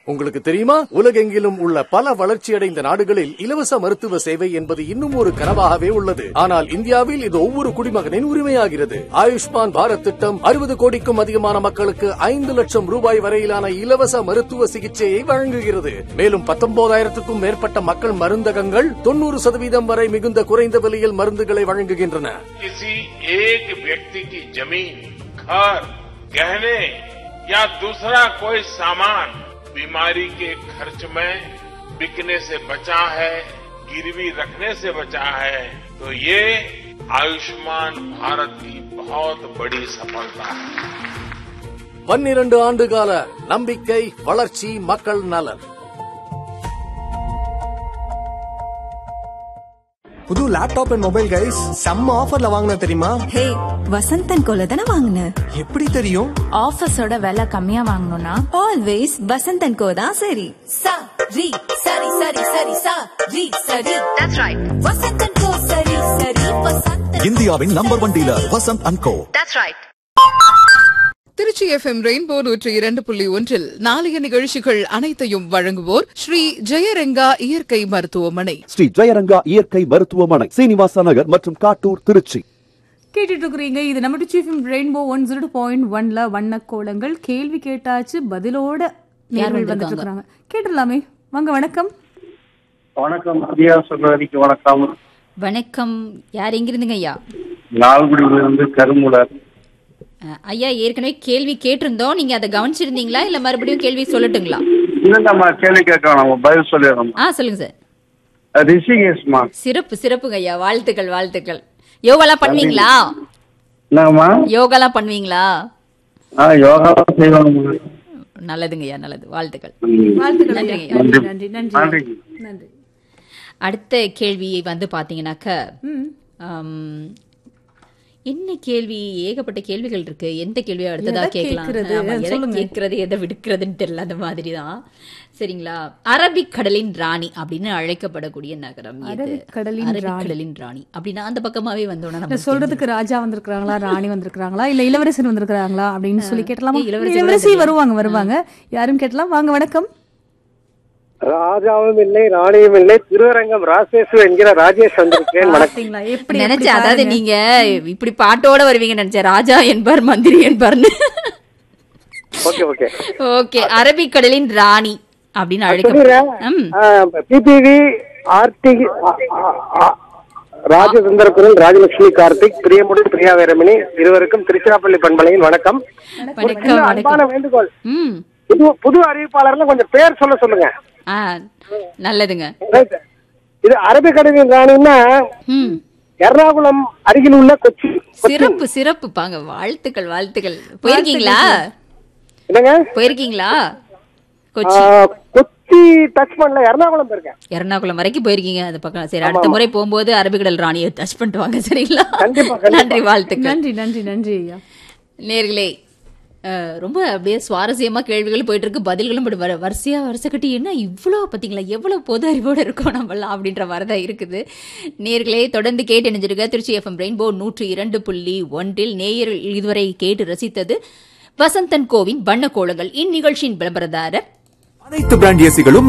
உங்களுக்கு தெரியுமா உலகெங்கிலும் உள்ள பல வளர்ச்சியடைந்த நாடுகளில் இலவச மருத்துவ சேவை என்பது இன்னும் ஒரு கனவாகவே உள்ளது ஆனால் இந்தியாவில் இது ஒவ்வொரு குடிமகனின் உரிமையாகிறது ஆயுஷ்மான் பாரத் திட்டம் அறுபது கோடிக்கும் அதிகமான மக்களுக்கு ஐந்து லட்சம் ரூபாய் வரையிலான இலவச மருத்துவ சிகிச்சையை வழங்குகிறது மேலும் பத்தொன்பதாயிரத்துக்கும் மேற்பட்ட மக்கள் மருந்தகங்கள் தொண்ணூறு சதவீதம் வரை மிகுந்த குறைந்த விலையில் மருந்துகளை வழங்குகின்றன किसी एक व्यक्ति की जमीन घर गहने या दूसरा कोई सामान बीमारी के खर्च में बिकने से बचा है गिरवी रखने से बचा है तो ये आयुष्मान भारत की बहुत बड़ी सफलता है பன்னிரண்டு ஆண்டுகால நம்பிக்கை வளர்ச்சி மக்கள் நலன் புது லேப்டாப் அண்ட் மொபைல் கைஸ் செம்ம ஆஃபர்ல வாங்கின தெரியுமா ஹே வசந்தன் கோல தானே வாங்கின எப்படி தெரியும் ஆஃபீஸோட விலை கம்மியா வாங்கணும்னா ஆல்வேஸ் வசந்தன் கோ தான் சரி sa ri sari sari sari sa ri sari that's right vasantan ko sari sari vasantan இந்தியாவின் number one dealer Vasanth and co that's right Trichy FM rainbow நூற்றி இரண்டு புள்ளி ஒன்றில் நாளைய நிகழ்ச்சிகள் அனைத்தையும் வழங்குவோர் ஸ்ரீ ஜெயரெங்கா இயற்கை மருத்துவமனை ஸ்ரீ ஜெயரங்கா இயற்கை மருத்துவமனை சீனிவாசா நகர் மற்றும் காட்டூர் திருச்சி கேட்டுட்டு இருக்கிறீங்க இது நம்ம chief rainbow one zero point ஒன்ல வண்ண கோலங்கள் கேள்வி கேட்டாச்சு பதிலோட நேர்கள் வந்துட்டு இருக்காங்க கேட்டுடலாமே வாங்க வணக்கம் வணக்கம் பிரியா சொல்றதுக்கு வணக்கம் வணக்கம் யார் எங்கிருந்துங்க ஐயா லால்குடியிலிருந்து கருமுலர் அஹ், ஐயா ஏற்கனவே கேள்வி கேட்டிருந்தோம் நீங்க அதை கவனிச்சிருந்தீங்களா இல்ல மறுபடியும் கேள்வி சொல்லட்டுங்களா இன்னும் நம்ம கேள்வி கேட்கணும் நம்ம பதில் சொல்லிடுறோம் ஆ சொல்லுங்க சார் ரிஷிகேஷ்மா சிறப்பு சிறப்புங்க ஐயா வாழ்த்துக்கள் வாழ்த்துக்கள் யோகாலாம் பண்ணுவீங்களா என்னங்கம்மா யோகாலாம் பண்ணுவீங்களா ஆ யோகா செய்வாங்க நல்லதுங்க ஐயா நல்லது வாழ்த்துக்கள் வாழ்த்துக்கள் ஐயா. நன்றிங்க ஐயா. நன்றி நன்றி நன்றி நன்றி நன்றி அடுத்த கேள்வி வந்து பாத்தீங்கன்னாக்க ஆம், என்ன கேள்வி ஏகப்பட்ட கேள்விகள் இருக்கு எந்த கேள்வியை அடுத்ததா எதை கேட்கலாம் கேட்கறது? ஆமா, எதை சொல்லுங்க. கேட்கறது எதை விடுக்கிறதுன்னு தெரியல அந்த மாதிரி தான் சரிங்களா அரபிக் கடலின் ராணி அப்படின்னு அழைக்கப்படக்கூடிய நகரம் எது அரபிக்கடலின் ராணி. அரபிக்கடலின் ராணி அப்படின்னா அந்த பக்கமாவே வந்தோம்னா இந்த நம்ம சொல்றதுக்கு ராஜா வந்திருக்காங்களா ராணி வந்திருக்காங்களா இல்ல இளவரசர் வந்திருக்காங்களா அப்படின்னு சொல்லி கேட்டலாமா ஏய், இளவரசி இளவரசி வருவாங்க. வருவாங்க வருவாங்க யாரும் கேட்டலாம் வாங்க வணக்கம் ராஜாவும் இல்லை ராணியும் இல்லை திருவரங்கம் ராசேசு என்கிற ராஜேஷ் வந்திருக்கேன் வணக்கம் பாத்தீங்களா எப்படி நினைச்ச எப்படி அதாவது பாருங்க. நீங்க இப்படி பாட்டோட வருவீங்க நினைச்ச ராஜா என்பார் மந்திரி என்பார்னு ஓகே ஓகே ஓகே அரபிக்கடலின் ராணி அப்படின்னு சொல்லிடுறேன் அழைக்கப்படும் பிபிவி ஆர்டி ராஜசுந்தர குரல் ராஜலட்சுமி கார்த்திக் பிரியமுடன் பிரியா வீரமணி இருவருக்கும் திருச்சிராப்பள்ளி பண்பலையின் வணக்கம் ஒரு வணக்கம் சின்ன வணக்கம் அன்பான வேண்டுகோள் ம் புது புது அறிவிப்பாளர்ல கொஞ்சம் பேர் சொல்ல சொல்லுங்க ஆ நல்லதுங்க Right. இது அரபிக்கடலின் ராணின்னா ம் எர்ணாகுளம் அருகில் உள்ள கொச்சி கொச்சின். சிறப்பு சிறப்பு பாங்க வாழ்த்துக்கள் வாழ்த்துக்கள் போயிருக்கீங்களா என்னங்க போயிருக்கீங்களா ஆ, கொச்சி கொச்சி டச் பண்ணல எர்ணாகுளம் போயிருக்கேன் எர்ணாகுளம் வரைக்கும் போயிருக்கீங்க அந்த பக்கம் சரி அடுத்த முறை போகும்போது அரபிக்கடல் ராணியை டச் பண்ணிட்டு வாங்க சரிங்களா கண்டிப்பா, கண்டிப்பா. நன்றி வாழ்த்துக்கள் நன்றி நன்றி நன்றி ஐயா நேர்களே அஹ், ரொம்ப அப்படியே சுவாரஸ்யமா கேள்விகள் போயிட்டு இருக்கு பதில்களும் இப்படி வர வரிசையா வரிசை கட்டி என்ன இவ்வளோ பார்த்தீங்களா எவ்வளவு பொது அறிவோடு இருக்கோம் நம்மளாம் அப்படின்ற மாதிரி தான் இருக்குது நேர்களே தொடர்ந்து கேட்டு இணைஞ்சிருக்க திருச்சி எஃப்எம் ரெயின்போ நூற்றி இரண்டு புள்ளி ஒன்றில் நேயர் இதுவரை கேட்டு ரசித்தது வசந்தன் கோவின் வண்ண கோலங்கள் இந்நிகழ்ச்சியின் விளம்பரதாரர் அனைத்து பிராண்ட் ஏசிகளும்